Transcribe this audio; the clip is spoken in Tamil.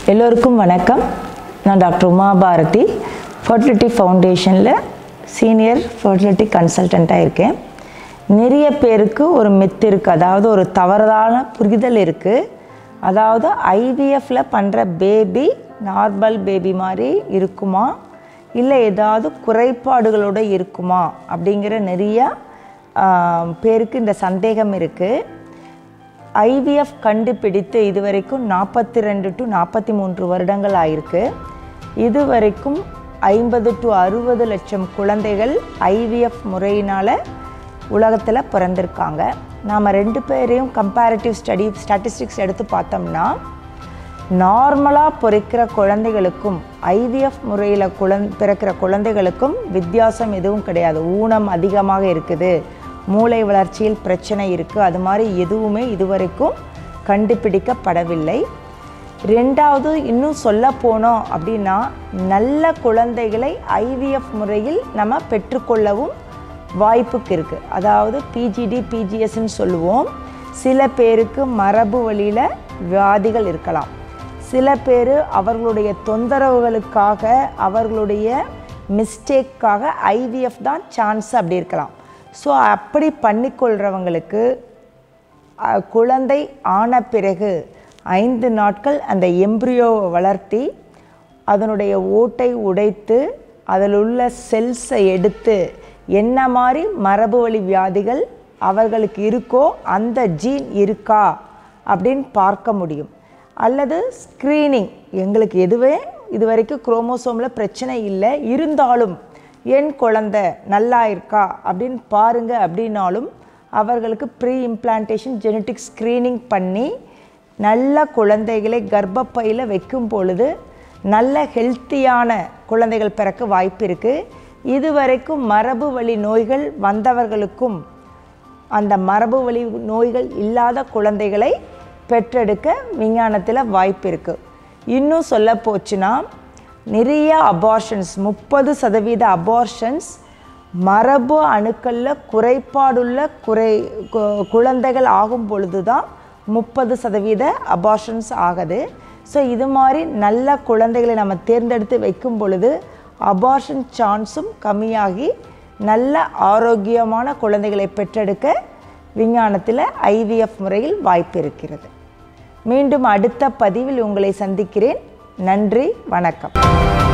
எல்லோருக்கும் வணக்கம் நான் டாக்டர் உமா பாரதி ஃபர்டிலிட்டி ஃபவுண்டேஷனில் சீனியர் ஃபர்டிலிட்டி கன்சல்டண்ட்டாக இருக்கேன் நிறைய பேருக்கு ஒரு மித் இருக்குது அதாவது ஒரு தவறான புரிதல் இருக்குது அதாவது ஐவிஎஃப்ல பண்ணுற பேபி நார்மல் பேபி மாதிரி இருக்குமா இல்லை ஏதாவது குறைபாடுகளோடு இருக்குமா அப்படிங்கிற நிறைய ஆஹ், பேருக்கு இந்த சந்தேகம் இருக்குது ஐவிஎஃப் கண்டுபிடித்து இதுவரைக்கும் நாற்பத்தி ரெண்டு டு நாற்பத்தி மூன்று வருடங்கள் ஆயிருக்கு இதுவரைக்கும் ஐம்பது டு அறுபது லட்சம் குழந்தைகள் ஐவிஎஃப் முறையினால் உலகத்தில் பிறந்திருக்காங்க நாம் ரெண்டு பேரையும் கம்பேரிட்டிவ் ஸ்டடி ஸ்டாட்டிஸ்டிக்ஸ் எடுத்து பார்த்தோம்னா நார்மலாக பிறக்கிற குழந்தைகளுக்கும் ஐவிஎஃப் முறையில் குழந் பிறக்கிற குழந்தைகளுக்கும் வித்தியாசம் எதுவும் கிடையாது ஊனம் அதிகமாக இருக்குது மூளை வளர்ச்சியில் பிரச்சனை இருக்குது அது மாதிரி எதுவுமே இதுவரைக்கும் கண்டுபிடிக்கப்படவில்லை ரெண்டாவது இன்னும் சொல்ல போனோம் அப்படின்னா நல்ல குழந்தைகளை ஐவிஎஃப் முறையில் நம்ம பெற்றுக்கொள்ளவும் வாய்ப்புக்கு இருக்குது அதாவது பிஜிடி பிஜிஎஸ்ன்னு சொல்லுவோம் சில பேருக்கு மரபு வழியில் வியாதிகள் இருக்கலாம் சில பேர் அவர்களுடைய தொந்தரவுகளுக்காக அவர்களுடைய மிஸ்டேக்காக ஐவிஎஃப் தான் சான்ஸ் அப்படி இருக்கலாம் ஸோ அப்படி பண்ணிக்கொள்கிறவங்களுக்கு அஹ், குழந்தை ஆன பிறகு ஐந்து நாட்கள் அந்த எம்ப்ரியோவை வளர்த்தி அதனுடைய ஓட்டை உடைத்து அதில் உள்ள செல்ஸை எடுத்து என்ன மாதிரி மரபு வழி வியாதிகள் அவர்களுக்கு இருக்கோ அந்த ஜீன் இருக்கா அப்படின்னு பார்க்க முடியும் அல்லது ஸ்க்ரீனிங் எங்களுக்கு எதுவே இது வரைக்கும் குரோமோசோமில் பிரச்சனை இல்லை இருந்தாலும் என் குழந்தை நல்லா இருக்கா அப்படின்னு பாருங்க அப்படின்னாலும் அவர்களுக்கு ப்ரீ இம்ப்ளான்டேஷன் ஜெனட்டிக் ஸ்க்ரீனிங் பண்ணி நல்ல குழந்தைகளை கர்ப்பப்பையில் வைக்கும் பொழுது நல்ல ஹெல்த்தியான குழந்தைகள் பிறக்க வாய்ப்பு இருக்குது இதுவரைக்கும் மரபு வழி நோய்கள் வந்தவர்களுக்கும் அந்த மரபு வழி நோய்கள் இல்லாத குழந்தைகளை பெற்றெடுக்க விஞ்ஞானத்தில் வாய்ப்பு இருக்குது இன்னும் சொல்ல போச்சுன்னா நிறைய அபார்ஷன்ஸ் முப்பது சதவீத அபார்ஷன்ஸ் மரபு அணுக்களில் குறைபாடுள்ள குறை கு- குழந்தைகள் ஆகும் பொழுது தான் முப்பது சதவீத அபார்ஷன்ஸ் ஆகுது ஸோ இது மாதிரி நல்ல குழந்தைகளை நம்ம தேர்ந்தெடுத்து வைக்கும் பொழுது அபார்ஷன் சான்ஸும் கம்மியாகி நல்ல ஆரோக்கியமான குழந்தைகளை பெற்றெடுக்க விஞ்ஞானத்தில் ஐவிஎஃப் முறையில் வாய்ப்பு இருக்கிறது மீண்டும் அடுத்த பதிவில் உங்களை சந்திக்கிறேன் நன்றி வணக்கம்